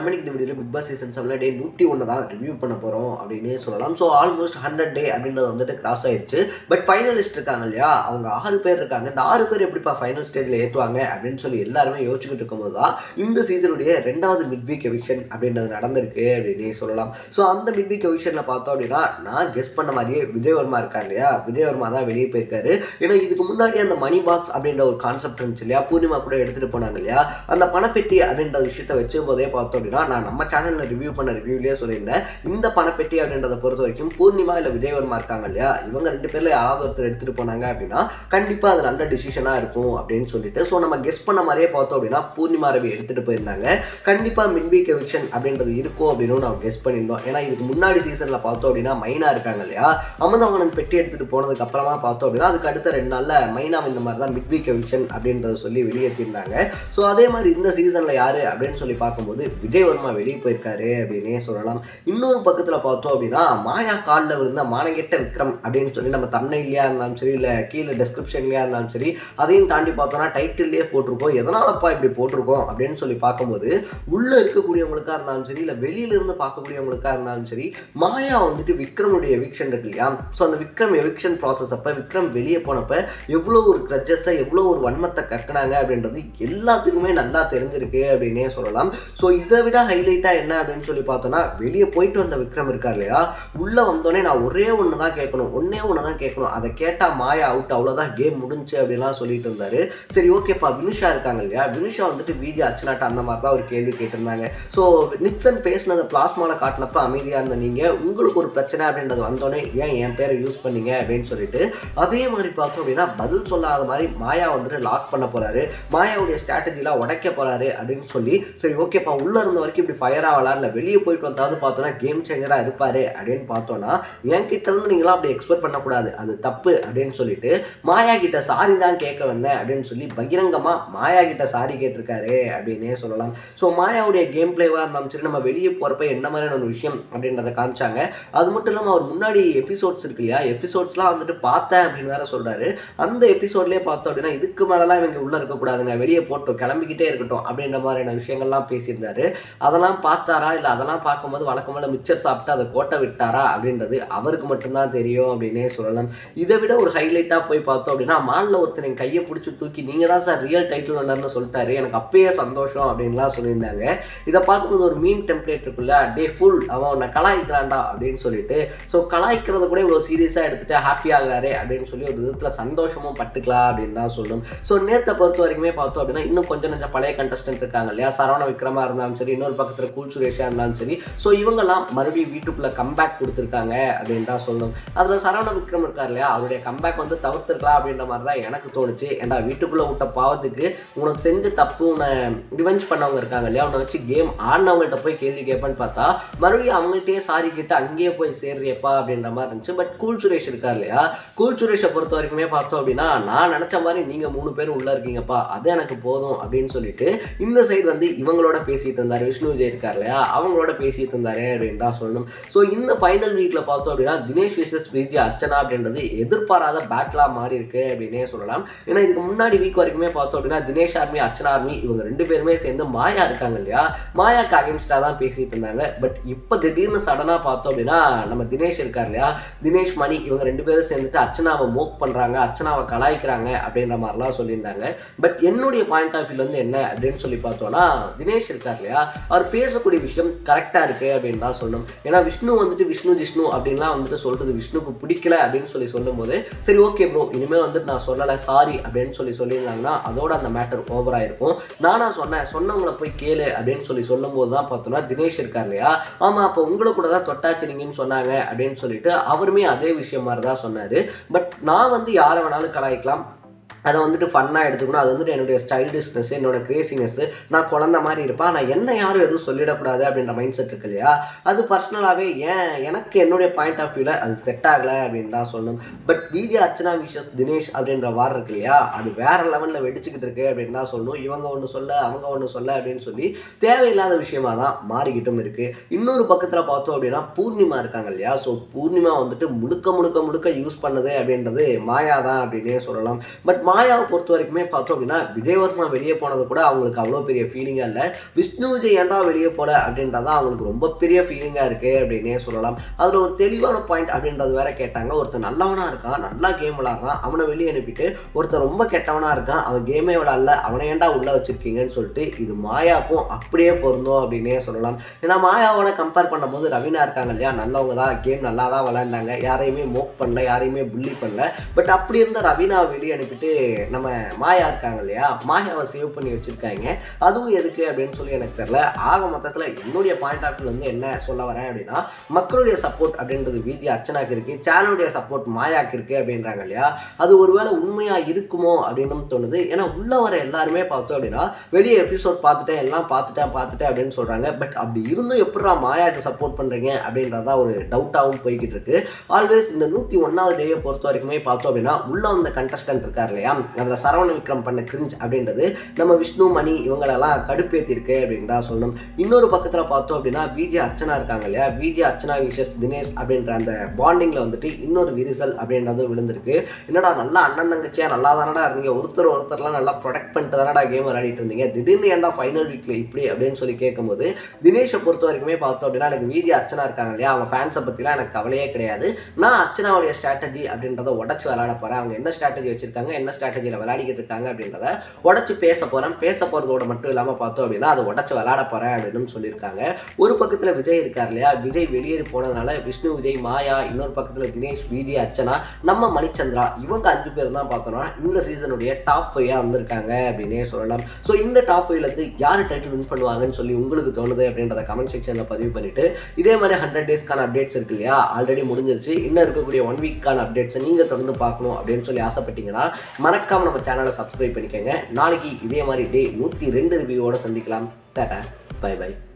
நம்ம இன்னைக்கு இந்த வீடியோவில் பிக் பாஸ் சீசன் செவனில் டே நூற்றி ஒன்று தான் ரிவ்யூ பண்ண போகிறோம் அப்படின்னே சொல்லலாம் ஸோ ஆல்மோஸ்ட் ஹண்ட்ரட் டே அப்படின்றது வந்துட்டு கிராஸ் ஆயிடுச்சு பட் ஃபைனலிஸ்ட் இருக்காங்க இல்லையா அவங்க ஆறு பேர் இருக்காங்க இந்த ஆறு பேர் எப்படிப்பா ஃபைனல் ஸ்டேஜில் ஏற்றுவாங்க அப்படின்னு சொல்லி எல்லாருமே யோசிச்சுக்கிட்டு இருக்கும்போது தான் இந்த சீசனுடைய ரெண்டாவது மிட் வீக் எவிக்ஷன் அப்படின்றது நடந்திருக்கு அப்படின்னே சொல்லலாம் ஸோ அந்த மிட் வீக் எவிக்ஷனில் பார்த்தோம் அப்படின்னா நான் கெஸ் பண்ண மாதிரியே விஜயவர்மா இருக்காங்க இல்லையா விஜயவர்மா தான் வெளியே போயிருக்காரு ஏன்னா இதுக்கு முன்னாடி அந்த மணி பாக்ஸ் அப்படின்ற ஒரு கான்செப்ட் இருந்துச்சு இல்லையா பூர்ணிமா கூட எடுத்துகிட்டு போனாங்க இல்லையா அந்த பணப்பெட்டி அப்படின்ற விஷயத்த வச்சும் போதே பார்த்தோம் அப்படின்னா நான் நம்ம சேனலில் ரிவ்யூ பண்ண ரிவ்யூலேயே சொல்லியிருந்தேன் இந்த பணப்பெட்டி அப்படின்றத பொறுத்த வரைக்கும் பூர்ணிமா இல்லை விஜயவர்மா இருக்காங்க இல்லையா இவங்க ரெண்டு பேரில் யாராவது ஒருத்தர் எடுத்துகிட்டு போனாங்க அப்படின்னா கண்டிப்பாக அது நல்ல டிசிஷனாக இருக்கும் அப்படின்னு சொல்லிட்டு ஸோ நம்ம கெஸ் பண்ண மாதிரியே பார்த்தோம் அப்படின்னா பூர்ணிமா ரவி எடுத்துகிட்டு போயிருந்தாங்க கண்டிப்பாக மின்வீக் எவிக்ஷன் அப்படின்றது இருக்கும் அப்படின்னு நம்ம கெஸ் பண்ணியிருந்தோம் ஏன்னா இதுக்கு முன்னாடி சீசனில் பார்த்தோம் அப்படின்னா மைனா இருக்காங்க இல்லையா அமுதவனன் பெட்டி எடுத்துகிட்டு போனதுக்கு அப்புறமா பார்த்தோம் அப்படின்னா அதுக்கு அடுத்த ரெண்டு நாளில் மைனா இந்த மாதிரி தான் மிட் வீக் எவிக்ஷன் அப்படின்றத சொல்லி வெளியேற்றிருந்தாங்க ஸோ அதே மாதிரி இந்த சீசனில் யார் அப்படின்னு சொல்லி பார்க்கும்போது விஜயவர்மா வெளியே போயிருக்காரு அப்படின்னே சொல்லலாம் இன்னொரு பக்கத்தில் பார்த்தோம் அப்படின்னா மாயா காலில் விழுந்த மானகெட்ட விக்ரம் அப்படின்னு சொல்லி நம்ம தமிழ்லையா இருந்தாலும் சரி இல்லை கீழே டெஸ்கிரிப்ஷன்லையா இருந்தாலும் சரி அதையும் தாண்டி பார்த்தோம்னா டைட்டில்லையே போட்டிருக்கோம் எதனாலப்பா இப்படி போட்டிருக்கோம் அப்படின்னு சொல்லி பார்க்கும்போது உள்ளே இருக்கக்கூடியவங்களுக்கா இருந்தாலும் சரி இல்லை வெளியிலிருந்து பார்க்கக்கூடியவங்களுக்கா இருந்தாலும் சரி மாயா வந்துட்டு விக்ரமுடைய எவிக்ஷன் இருக்கு இல்லையா ஸோ அந்த விக்ரம் எவிக்ஷன் ப்ராசஸ் அப்போ விக்ரம் வெளியே போனப்ப எவ்வளோ ஒரு கிரட்ஜஸை எவ்வளோ ஒரு வன்மத்தை கக்கினாங்க அப்படின்றது எல்லாத்துக்குமே நல்லா தெரிஞ்சிருக்கு அப்படின்னே சொல்லலாம் ஸோ இதை விட ஹைலைட்டாக என்ன அப்படின்னு சொல்லி பார்த்தோன்னா வெளியே போயிட்டு வந்த விக்ரம் இருக்கார் இல்லையா உள்ளே வந்தோடனே நான் ஒரே ஒன்று தான் கேட்கணும் ஒன்றே ஒன்று தான் கேட்கணும் அதை கேட்டால் மாயா அவுட் அவ்வளோதான் கேம் முடிஞ்சு அப்படின்லாம் சொல்லிட்டு இருந்தாரு சரி ஓகேப்பா வினுஷா இருக்காங்க இல்லையா வினுஷா வந்துட்டு விஜி அர்ச்சனாட்ட அந்த மாதிரி தான் ஒரு கேள்வி கேட்டிருந்தாங்க ஸோ நிக்சன் பேசினதை பிளாஸ்மாவில் காட்டினப்ப அமைதியாக இருந்த நீங்கள் உங்களுக்கு ஒரு பிரச்சனை அப்படின்றது வந்தோடனே ஏன் என் பேரை யூஸ் பண்ணீங்க அப்படின்னு சொல்லிட்டு அதே மாதிரி பார்த்தோம் அப்படின்னா பதில் சொல்லாத மாதிரி மாயா வந்துட்டு லாக் பண்ண போறாரு மாயாவுடைய ஸ்ட்ராட்டஜிலாம் உடைக்க போறாரு அப்படின்னு சொல்லி சரி ஓகேப்பா உள்ள இருந்த வரைக்கும் இப்படி ஃபயர் ஆகலாம் இல்லை வெளியே போயிட்டு வந்தாவது பார்த்தோன்னா கேம் சேஞ்சராக இருப்பாரு அப்படின்னு பார்த்தோன்னா என் கிட்ட இருந்து நீங்களாம் அப்படி எக்ஸ்பெக்ட் பண்ணக்கூடாது அது தப்பு அப்படின்னு சொல்லிட்டு மாயா கிட்ட சாரி தான் கேட்க வந்தேன் அப்படின்னு சொல்லி பகிரங்கமாக மாயா கிட்ட சாரி கேட்டிருக்காரு அப்படின்னே சொல்லலாம் ஸோ மாயாவுடைய கேம் பிளேவாக இருந்தாலும் சரி நம்ம வெளியே போகிறப்ப என்ன மாதிரியான ஒரு விஷயம் அப்படின்றத காமிச்சாங்க அது மட்டும் இல்லாமல் அவர் முன்னாடி எபிசோட்ஸ் இருக்கு இல்லையா எபிசோட்ஸ்லாம் வந்துட்டு பார்த்தேன் அப்படின்னு வேற சொல்றாரு அந்த எபிசோட்லேயே பார்த்தோம் அப்படின்னா இதுக்கு மேலலாம் இவங்க உள்ள இருக்கக்கூடாதுங்க வெளியே போட்டோம் கிளம்பிக்கிட்டே இருக்கட்டும் அப்படின்ற மாதிரியான விஷயங்கள்லாம் பேசியிருந்தாரு அதெல்லாம் பார்த்தாரா இல்லை அதெல்லாம் பார்க்கும்போது வழக்கமான மிச்சர் சாப்பிட்டு அதை கோட்டை விட்டாரா அப்படின்றது அவருக்கு மட்டும்தான் தெரியும் அப்படின்னே சொல்லலாம் இதை விட ஒரு ஹைலைட்டாக போய் பார்த்தோம் அப்படின்னா மாலில் ஒருத்தர் என் கையை பிடிச்சி தூக்கி நீங்கள் தான் சார் ரியல் டைட்டில் வந்தார்னு சொல்லிட்டாரு எனக்கு அப்பயே சந்தோஷம் அப்படின்லாம் சொல்லியிருந்தாங்க இதை பார்க்கும்போது ஒரு மீம் டெம்ப்ளேட் இருக்குல்ல டே ஃபுல் அவன் உன்னை கலாய்க்கிறான்டா அப்படின்னு சொல்லிட்டு ஸோ கலாய்க்கிறத கூட இவ்வளோ சீரியஸாக எடுத்துட்டு ஹாப்பி ஆகுறாரு அப்படின்னு சொல்லி ஒரு விதத்தில் சந்தோஷமும் பட்டுக்கலாம் அப்படின்னு தான் சொல்லணும் ஸோ நேற்றை பொறுத்த வரைக்குமே பார்த்தோம் அப்படின்னா இன்னும் கொஞ்சம் கொஞ்சம் பழைய கண்டஸ்டன்ட் இருக்காங்க இல்லையா சரவண விக்ரமா இருந்தாலும் சரி இன்னொரு பக்கத்தில் கூல் சுரேஷா இருந்தாலும் சரி ஸோ இவங்கெல்லாம் மறுபடியும் வீட்டுக்குள்ளே கம்பேக் கொடுத்துருக்காங்க அப்படின்னு தான் சொல்லணும் அதில் சரவண விக்ரம் இருக்கார் இல்லையா அவருடைய கம்பேக் வந்து தவிர்த்துருக்கலாம் அப்படின்ற மாதிரி தான் எனக்கு தோணுச்சு ஏன்டா வீட்டுக்குள்ளே விட்ட பாவத்துக்கு உனக்கு செஞ்ச தப்பு உன்னை ரிவெஞ்ச் பண்ணவங்க இருக்காங்க இல்லையா உன்னை வச்சு கேம் ஆடினவங்கள்ட்ட போய் கேள்வி கேட்பேன்னு பார்த்தா மறுபடியும் அவங்கள்ட்டயே சாரி கேட்டு அங்கேயே போய் சேர்றியப்பா அப்படின்ற மாதிரி இருந்துச்சு பட் கூல் சுரேஷ் இருக்கார் இல்லையா கூல் சுரேஷை பொறுத்த வரைக்குமே பார்த்தோம் அப்படின்னா நான் நினச்ச மாதிரி நீங்கள் மூணு பேர் உள்ளே இருக்கீங்கப்பா அது எனக்கு போதும் அப்படின்னு சொல்லிட்டு இந்த சைடு வந்து இவங்களோட பேசிட்டு இருந்தார் விஷ்ணு விஜய் இருக்கார் இல்லையா அவங்களோட பேசிட்டு இருந்தாரு அப்படின்னு தான் சொல்லணும் ஸோ இந்த ஃபைனல் வீக்கில் பார்த்தோம் அப்படின்னா தினேஷ் விசஸ் விஜய் அர்ச்சனா அப்படின்றது எதிர்பாராத பேட்டிலாக மாறி இருக்கு அப்படின்னே சொல்லலாம் ஏன்னா இதுக்கு முன்னாடி வீக் வரைக்குமே பார்த்தோம் அப்படின்னா தினேஷ் ஆர்மி அர்ச்சனா ஆர்மி இவங்க ரெண்டு பேருமே சேர்ந்து மாயா இருக்காங்க இல்லையா மாயாக்கு அகேன்ஸ்டாக தான் பேசிட்டு இருந்தாங்க பட் இப்போ திடீர்னு சடனாக பார்த்தோம் அப்படின்னா நம்ம தினேஷ் இருக்கார் இல்லையா தினேஷ் மணி இவங்க ரெண்டு பேரும் சேர்ந்துட்டு அர்ச்சனாவை மோக் பண்ணுறாங்க அர்ச்சனாவை கலாய்க்கிறாங்க அப்படின்ற மாதிரிலாம் சொல்லியிருந்தாங்க பட் என்னுடைய பாயிண்ட் ஆஃப் வியூ வந்து என்ன அப்படின்னு சொல்லி பார்த்தோம்னா தினேஷ் இருக்கார் இல்லையா அவர் பேசக்கூடிய விஷயம் கரெக்டாக இருக்கு அப்படின்னு தான் சொல்லணும் ஏன்னா விஷ்ணு வந்துட்டு விஷ்ணு ஜிஷ்ணு அப்படின்லாம் வந்துட்டு சொல்றது விஷ்ணுக்கு பிடிக்கல அப்படின்னு சொல்லி சொல்லும்போது சரி ஓகே ப்ரோ இனிமேல் வந்துட்டு நான் சொல்லலை சாரி அப்படின்னு சொல்லி சொல்லியிருந்தாங்கன்னா அதோட அந்த மேட்டர் ஓவர் ஆயிருக்கும் நானா சொன்னேன் சொன்னவங்கள போய் கேளு அப்படின்னு சொல்லி சொல்லும்போது தான் பார்த்தோம்னா தினேஷ் இருக்கார் இல்லையா ஆமாம் அப்போ உங்களை கூட தான் தொட்டாச்சு நீங்கன்னு சொன்னாங்க அப்படின்னு சொல்லிட்டு அவருமே அதே விஷயம் மாதிரி தான் சொன்னார் பட் நான் வந்து யாரை வேணாலும் கலாய்க்கலாம் அதை வந்துட்டு ஃபன்னாக எடுத்துக்கணும் அது வந்துட்டு என்னுடைய ஸ்டைலிஷ்னஸ் என்னோட கிரேசினஸ் நான் குழந்த மாதிரி இருப்பேன் நான் என்ன யாரும் எதுவும் சொல்லிடக்கூடாது அப்படின்ற மைண்ட் செட் இருக்கு இல்லையா அது பர்சனலாகவே ஏன் எனக்கு என்னுடைய பாயிண்ட் ஆஃப் வியூவில் அது செட் ஆகலை அப்படின்னு தான் சொல்லணும் பட் விஜய் அர்ச்சனா விஷஸ் தினேஷ் அப்படின்ற வார் இருக்கு இல்லையா அது வேற லெவலில் வெடிச்சுக்கிட்டு இருக்கு அப்படின்னு தான் சொல்லணும் இவங்க ஒன்று சொல்ல அவங்க ஒன்று சொல்ல அப்படின்னு சொல்லி தேவையில்லாத விஷயமா தான் மாறிக்கிட்டும் இருக்கு இன்னொரு பக்கத்தில் பார்த்தோம் அப்படின்னா பூர்ணிமா இருக்காங்க இல்லையா ஸோ பூர்ணிமா வந்துட்டு முழுக்க முழுக்க முழுக்க யூஸ் பண்ணது அப்படின்றது மாயா தான் அப்படின்னே சொல்லலாம் பட் மாயாவை பொறுத்த வரைக்குமே பார்த்தோம் அப்படின்னா விஜயவர்மா வெளியே போனது கூட அவங்களுக்கு அவ்வளோ பெரிய ஃபீலிங்காக இல்லை விஷ்ணு விஜய் ஏன்டா வெளியே போல அப்படின்றது தான் அவங்களுக்கு ரொம்ப பெரிய ஃபீலிங்காக இருக்குது அப்படின்னே சொல்லலாம் அதில் ஒரு தெளிவான பாயிண்ட் அப்படின்றது வேற கேட்டாங்க ஒருத்தர் நல்லவனாக இருக்கான் நல்லா கேம் விளாட்றான் அவனை வெளியே அனுப்பிட்டு ஒருத்தர் ரொம்ப கெட்டவனாக இருக்கான் அவன் கேமே விளாட்ல அவனை ஏன்டா உள்ளே வச்சிருக்கீங்கன்னு சொல்லிட்டு இது மாயாக்கும் அப்படியே பொருந்தும் அப்படின்னே சொல்லலாம் ஏன்னா மாயாவோட கம்பேர் பண்ணும்போது ரவீனா இருக்காங்க இல்லையா நல்லவங்க தான் கேம் நல்லா தான் விளாண்டாங்க யாரையுமே மோக் பண்ணல யாரையுமே புள்ளி பண்ணல பட் அப்படி இருந்த ரவீனாவை வெளியே அனுப்பிட்டு நம்ம மாயா இருக்காங்க இல்லையா மாயாவை சேவ் பண்ணி வச்சிருக்காங்க அதுவும் எதுக்கு அப்படின்னு சொல்லி எனக்கு தெரியல ஆக மொத்தத்தில் என்னுடைய பாயிண்ட் ஆஃப் வியூ வந்து என்ன சொல்ல வரேன் அப்படின்னா மக்களுடைய சப்போர்ட் அப்படின்றது விஜய் அர்ச்சனாக்கு இருக்கு சேனலுடைய சப்போர்ட் மாயாக்கு இருக்கு அப்படின்றாங்க இல்லையா அது ஒருவேளை உண்மையா இருக்குமோ அப்படின்னு தோணுது ஏன்னா உள்ள வர எல்லாருமே பார்த்தோம் அப்படின்னா வெளியே எபிசோட் பார்த்துட்டேன் எல்லாம் பார்த்துட்டேன் பார்த்துட்டேன் அப்படின்னு சொல்றாங்க பட் அப்படி இருந்தும் எப்படா மாயாக்கு சப்போர்ட் பண்றீங்க அப்படின்றதா ஒரு டவுட்டாகவும் போய்கிட்டு இருக்கு ஆல்வேஸ் இந்த நூற்றி ஒன்றாவது டேயை பொறுத்த வரைக்குமே பார்த்தோம் அப்படின்னா உள்ள வந்த கண்டஸ்டன்ட் இருக்கார் இல்லையா அந்த சரவண விக்ரம் பண்ண கிரிஞ்ச் அப்படின்றது நம்ம விஷ்ணு மணி இவங்களெல்லாம் கடுப்பேற்றிருக்கு அப்படின்னு தான் சொல்லணும் இன்னொரு பக்கத்தில் பார்த்தோம் அப்படின்னா விஜய் அர்ச்சனா இருக்காங்க இல்லையா விஜய் அர்ச்சனா விஷஸ் தினேஷ் அப்படின்ற அந்த பாண்டிங்கில் வந்துட்டு இன்னொரு விரிசல் அப்படின்றதும் விழுந்திருக்கு என்னடா நல்லா அண்ணன் தங்கச்சியா நல்லா தானடா இருந்தீங்க ஒருத்தர் ஒருத்தர்லாம் நல்லா ப்ரொடெக்ட் பண்ணிட்டு தானடா கேம் விளையாடிட்டு இருந்தீங்க திடீர்னு ஏன்டா ஃபைனல் வீக்கில் இப்படி அப்படின்னு சொல்லி கேட்கும்போது தினேஷை பொறுத்த வரைக்குமே பார்த்தோம் அப்படின்னா எனக்கு விஜய் அர்ச்சனா இருக்காங்க இல்லையா அவங்க ஃபேன்ஸை பற்றிலாம் எனக்கு கவலையே கிடையாது நான் அர்ச்சனாவுடைய ஸ்ட்ராட்டஜி அப்படின்றத உடச்சு விளையாட போகிறேன் அவங்க என்ன ஸ்ட்ராட்டஜி வச்சிருக்காங்க என்ன ஸ்ட்ராட்டஜியில் விளையாடிக்கிட்டு இருக்காங்க அப்படின்றத உடச்சு பேச போகிறேன் பேச போகிறதோட மட்டும் இல்லாமல் பார்த்தோம் அப்படின்னா அதை உடச்சு விளையாட போகிறேன் அப்படின்னு சொல்லியிருக்காங்க ஒரு பக்கத்தில் விஜய் இருக்கார் இல்லையா விஜய் வெளியேறி போனதுனால விஷ்ணு விஜய் மாயா இன்னொரு பக்கத்தில் தினேஷ் விஜய் அர்ச்சனா நம்ம மணிச்சந்திரா இவங்க அஞ்சு பேர் தான் பார்த்தோம்னா இந்த சீசனுடைய டாப் ஃபைவாக வந்திருக்காங்க அப்படின்னே சொல்லலாம் ஸோ இந்த டாப் ஃபைவ்ல இருந்து யார் டைட்டில் வின் பண்ணுவாங்கன்னு சொல்லி உங்களுக்கு தோணுது அப்படின்றத கமெண்ட் செக்ஷனில் பதிவு பண்ணிட்டு இதே மாதிரி ஹண்ட்ரட் டேஸ்க்கான அப்டேட்ஸ் இருக்கு இல்லையா ஆல்ரெடி முடிஞ்சிருச்சு இன்னும் இருக்கக்கூடிய ஒன் வீக்கான அப்டேட்ஸை நீங்கள் தொடர்ந்து பார்க்கணும் அப்படின்னு சொல்லி ஆசைப்பட்டீங்கன்னா மறக்காம நம்ம சேனலை சப்ஸ்கிரைப் பண்ணிக்கோங்க நாளைக்கு இதே மாதிரி டே நூற்றி ரெண்டு ரிவ்யூவோட சந்திக்கலாம் டாடா பை பை